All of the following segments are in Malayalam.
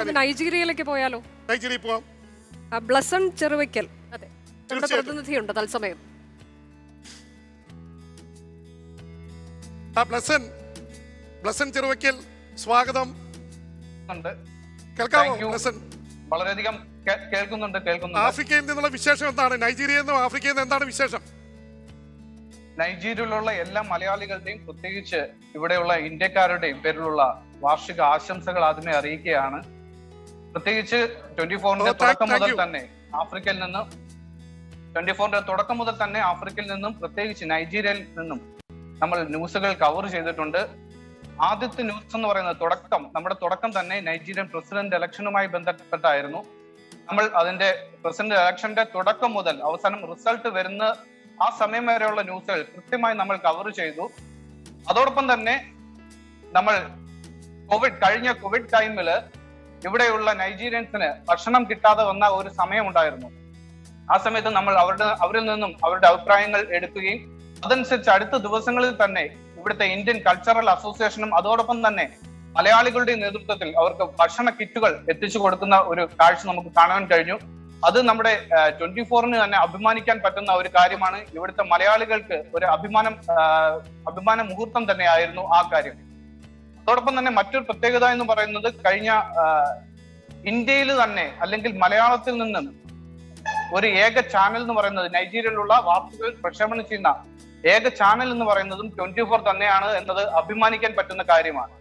നമുക്ക് നൈജീരിയയിലേക്ക് പോയാലോ നൈജീരിയ പോവാം ആ, ബ്ലസൺ ചെറുവയ്ക്കൽ അതെ നമ്മുടെ തീർച്ചയായിട്ടും. പ്രതിനിധിയുണ്ട് തത്സമയം ആ ബ്ലസൻ ബ്ലസൻ ചെറുവയ്ക്കൽ സ്വാഗതം ഉണ്ട് കേൾക്കാമോ Thank you. ബ്ലസൻ വളരെയധികം കേ- കേൾക്കുന്നുണ്ട് കേൾക്കുന്നുണ്ട് ആഫ്രിക്കയിൽ നിന്നുള്ള വിശേഷം എന്താണ് നൈജീരിയയിൽ നിന്നും ആഫ്രിക്കയിൽ നിന്ന് എന്താണ് വിശേഷം നൈജീരിയയിലുള്ള എല്ലാ മലയാളികളുടെയും പ്രത്യേകിച്ച് ഇവിടെയുള്ള ഇന്ത്യക്കാരുടെയും പേരിലുള്ള വാർഷിക ആശംസകൾ ആദ്യമേ അറിയിക്കുകയാണ് പ്രത്യേകിച്ച് ട്വന്റി ഫോറിന്റെ Oh, thank- തുടക്കം thank മുതൽ you. തന്നെ ആഫ്രിക്കയിൽ നിന്നും ട്വന്റി ഫോറിന്റെ തുടക്കം മുതൽ തന്നെ ആഫ്രിക്കയിൽ നിന്നും പ്രത്യേകിച്ച് നൈജീരിയയിൽ നിന്നും നമ്മൾ ന്യൂസുകൾ കവർ ചെയ്തിട്ടുണ്ട് ആദ്യത്തെ ന്യൂസ് എന്ന് പറയുന്നത് തുടക്കം നമ്മുടെ തുടക്കം തന്നെ നൈജീരിയൻ പ്രസിഡന്റ് ഇലക്ഷനുമായി ബന്ധപ്പെട്ടായിരുന്നു നമ്മൾ അതിന്റെ പ്രസിഡന്റ് ഇലക്ഷന്റെ തുടക്കം മുതൽ അവസാനം റിസൾട്ട് വരുന്ന ആ സമയം വരെയുള്ള ന്യൂസുകൾ കൃത്യമായി നമ്മൾ കവർ ചെയ്തു അതോടൊപ്പം തന്നെ നമ്മൾ കോവിഡ് കഴിഞ്ഞ കോവിഡ് ടൈമില് ഇവിടെയുള്ള നൈജീരിയൻസിന് ഭക്ഷണം കിട്ടാതെ വന്ന ഒരു സമയമുണ്ടായിരുന്നു ആ സമയത്ത് നമ്മൾ അവരുടെ അവരിൽ നിന്നും അവരുടെ അഭിപ്രായങ്ങൾ എടുക്കുകയും അതനുസരിച്ച് അടുത്ത ദിവസങ്ങളിൽ തന്നെ ഇവിടുത്തെ ഇന്ത്യൻ കൾച്ചറൽ അസോസിയേഷനും അതോടൊപ്പം തന്നെ മലയാളികളുടെ നേതൃത്വത്തിൽ അവർക്ക് ഭക്ഷണ കിറ്റുകൾ എത്തിച്ചു കൊടുക്കുന്ന ഒരു കാഴ്ച നമുക്ക് കാണാൻ കഴിഞ്ഞു അത് നമ്മുടെ ട്വന്റി ഫോറിന് തന്നെ അഭിമാനിക്കാൻ പറ്റുന്ന ഒരു കാര്യമാണ് ഇവിടുത്തെ മലയാളികൾക്ക് ഒരു അഭിമാനം ആ, അഭിമാന മുഹൂർത്തം തന്നെയായിരുന്നു ആ കാര്യം അതോടൊപ്പം തന്നെ മറ്റൊരു പ്രത്യേകത എന്ന് പറയുന്നത് കഴിഞ്ഞ ഇന്ത്യയിൽ തന്നെ അല്ലെങ്കിൽ മലയാളത്തിൽ നിന്നും ഒരു ഏക ചാനൽ എന്ന് പറയുന്നത് നൈജീരിയയിലുള്ള വാർത്തകൾ പ്രക്ഷേപണം ചെയ്യുന്ന ഏക ചാനൽ എന്ന് പറയുന്നതും ട്വന്റി ഫോർ തന്നെയാണ് എന്നത് അഭിമാനിക്കാൻ പറ്റുന്ന കാര്യമാണ്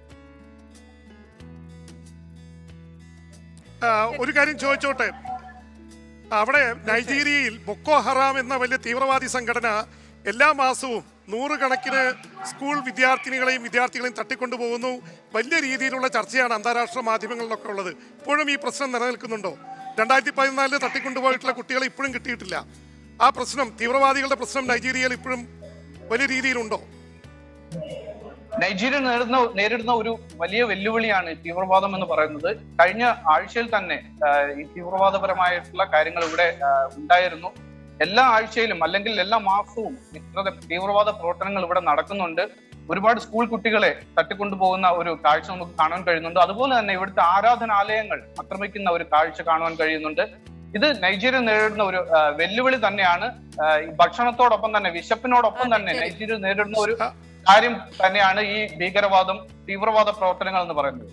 ആ, ഒരു കാര്യം ചോദിച്ചോട്ടെ അവിടെ നൈജീരിയയിൽ ബൊക്കോ ഹറാം എന്ന വലിയ തീവ്രവാദി സംഘടന എല്ലാ മാസവും നൂറുകണക്കിന് സ്കൂൾ വിദ്യാർത്ഥിനികളെയും വിദ്യാർത്ഥികളെയും തട്ടിക്കൊണ്ടുപോകുന്നു വലിയ രീതിയിലുള്ള ചർച്ചയാണ് അന്താരാഷ്ട്ര മാധ്യമങ്ങളിലൊക്കെ ഉള്ളത് ഇപ്പോഴും ഈ പ്രശ്നം നിലനിൽക്കുന്നുണ്ടോ രണ്ടായിരത്തി പതിനാലില് തട്ടിക്കൊണ്ടുപോയിട്ടുള്ള കുട്ടികളെ ഇപ്പോഴും കിട്ടിയിട്ടില്ല ആ പ്രശ്നം തീവ്രവാദികളുടെ പ്രശ്നം നൈജീരിയയിൽ ഇപ്പോഴും വലിയ രീതിയിലുണ്ടോ നൈജീരിയ നേരിടുന്ന നേരിടുന്ന ഒരു വലിയ വെല്ലുവിളിയാണ് ഈ തീവ്രവാദം എന്ന് പറയുന്നത് കഴിഞ്ഞ ആഴ്ചയിൽ തന്നെ ആ, ഈ തീവ്രവാദപരമായിട്ടുള്ള കാര്യങ്ങൾ ഇവിടെ ആ, ഉണ്ടായിരുന്നു എല്ലാ ആഴ്ചയിലും അല്ലെങ്കിൽ എല്ലാ മാസവും ഇത്ര തീവ്രവാദ പ്രവർത്തനങ്ങൾ ഇവിടെ നടക്കുന്നുണ്ട് ഒരുപാട് സ്കൂൾ കുട്ടികളെ തട്ടിക്കൊണ്ടുപോകുന്ന ഒരു കാഴ്ച നമുക്ക് കാണാൻ കഴിയുന്നുണ്ട് അതുപോലെ തന്നെ ഇവിടുത്തെ ആരാധനാലയങ്ങൾ ആക്രമിക്കുന്ന ഒരു കാഴ്ച കാണുവാൻ കഴിയുന്നുണ്ട് ഇത് നൈജീരിയ നേരിടുന്ന ഒരു ആ, വെല്ലുവിളി തന്നെയാണ് ആ, ഈ ഭക്ഷണത്തോടൊപ്പം തന്നെ വിശപ്പിനോടൊപ്പം തന്നെ നൈജീരിയ നേരിടുന്ന ഒരു കാര്യം തന്നെയാണ് ഈ ഭീകരവാദം തീവ്രവാദ പ്രവർത്തനങ്ങൾ എന്ന് പറയുന്നത്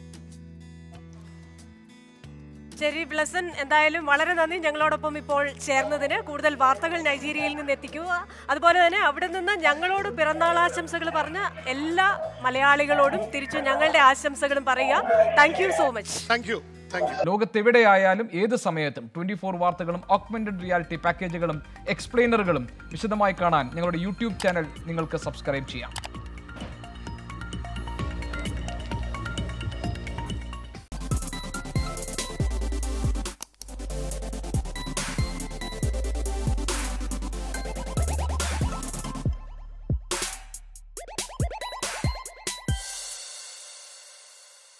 ശരി ബ്ലസൻ എന്തായാലും വളരെ നന്ദി ഞങ്ങളോടൊപ്പം ഇപ്പോൾ ചേർന്നതിന് കൂടുതൽ വാർത്തകൾ നൈജീരിയയിൽ നിന്ന് എത്തിക്കുക അതുപോലെ തന്നെ അവിടെ നിന്ന് ഞങ്ങളോട് പിറന്നാൾ ആശംസകൾ പറഞ്ഞ എല്ലാ മലയാളികളോടും തിരിച്ചു ഞങ്ങളുടെ ആശംസകളും പറയുക thank you so much thank you thank you ലോകത്തെവിടെയായാലും ഏത് സമയത്തും ട്വന്റി ഫോർ വാർത്തകളും ഓഗ്മെന്റഡ് റിയാലിറ്റി പാക്കേജുകളും എക്സ്പ്ലെയിനറുകളും വിശദമായി കാണാൻ ഞങ്ങളുടെ യൂട്യൂബ് ചാനൽ നിങ്ങൾക്ക് സബ്സ്ക്രൈബ് ചെയ്യാം